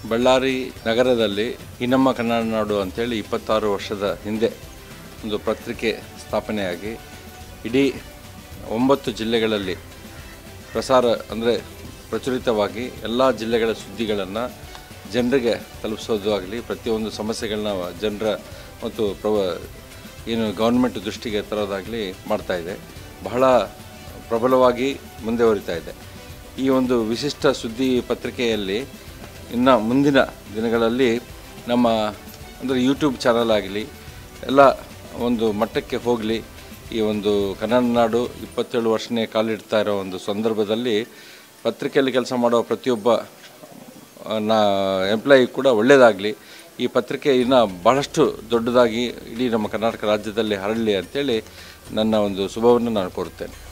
ಬಳ್ಳಾರಿ ನಗರದಲ್ಲಿ ಈ ನಮ್ಮ ಕನ್ನಡ ನಾಡು ಅಂತೇಳಿ ಇಪ್ಪತ್ತಾರು ವರ್ಷದ ಹಿಂದೆ ಒಂದು ಪತ್ರಿಕೆ ಸ್ಥಾಪನೆಯಾಗಿ ಇಡೀ ಒಂಬತ್ತು ಜಿಲ್ಲೆಗಳಲ್ಲಿ ಪ್ರಸಾರ ಅಂದರೆ ಪ್ರಚಲಿತವಾಗಿ ಎಲ್ಲ ಜಿಲ್ಲೆಗಳ ಸುದ್ದಿಗಳನ್ನು ಜನರಿಗೆ ತಲುಪಿಸೋದು ಆಗಲಿ ಪ್ರತಿಯೊಂದು ಸಮಸ್ಯೆಗಳನ್ನ ಜನರ ಮತ್ತು ಪ್ರವ ಏನು ಗೌರ್ಮೆಂಟ್ ದೃಷ್ಟಿಗೆ ತರೋದಾಗಲಿ ಮಾಡ್ತಾಯಿದೆ ಬಹಳ ಪ್ರಬಲವಾಗಿ ಮುಂದೆ ಹೊರಿತಾ ಇದೆ ಈ ಒಂದು ವಿಶಿಷ್ಟ ಸುದ್ದಿ ಪತ್ರಿಕೆಯಲ್ಲಿ ಇನ್ನು ಮುಂದಿನ ದಿನಗಳಲ್ಲಿ ನಮ್ಮ ಅಂದರೆ ಯೂಟ್ಯೂಬ್ ಚಾನಲ್ ಆಗಲಿ ಎಲ್ಲ ಒಂದು ಮಟ್ಟಕ್ಕೆ ಹೋಗಲಿ ಈ ಒಂದು ಕನ್ನಡ ನಾಡು ಇಪ್ಪತ್ತೇಳು ವರ್ಷನೇ ಕಾಲಿಡ್ತಾ ಇರೋ ಒಂದು ಸಂದರ್ಭದಲ್ಲಿ ಪತ್ರಿಕೆಯಲ್ಲಿ ಕೆಲಸ ಮಾಡೋ ಪ್ರತಿಯೊಬ್ಬ ಆ, ನಾ ಎಂಪ್ಲಾಯಿ ಕೂಡ ಒಳ್ಳೆಯದಾಗಲಿ ಈ ಪತ್ರಿಕೆ ಇನ್ನು ಭಾಳಷ್ಟು ದೊಡ್ಡದಾಗಿ ಇಡೀ ನಮ್ಮ ಕರ್ನಾಟಕ ರಾಜ್ಯದಲ್ಲಿ ಹರಡಲಿ ಅಂತೇಳಿ ನನ್ನ ಒಂದು ಶುಭವನ್ನು ನಾನು ಕೋರುತ್ತೇನೆ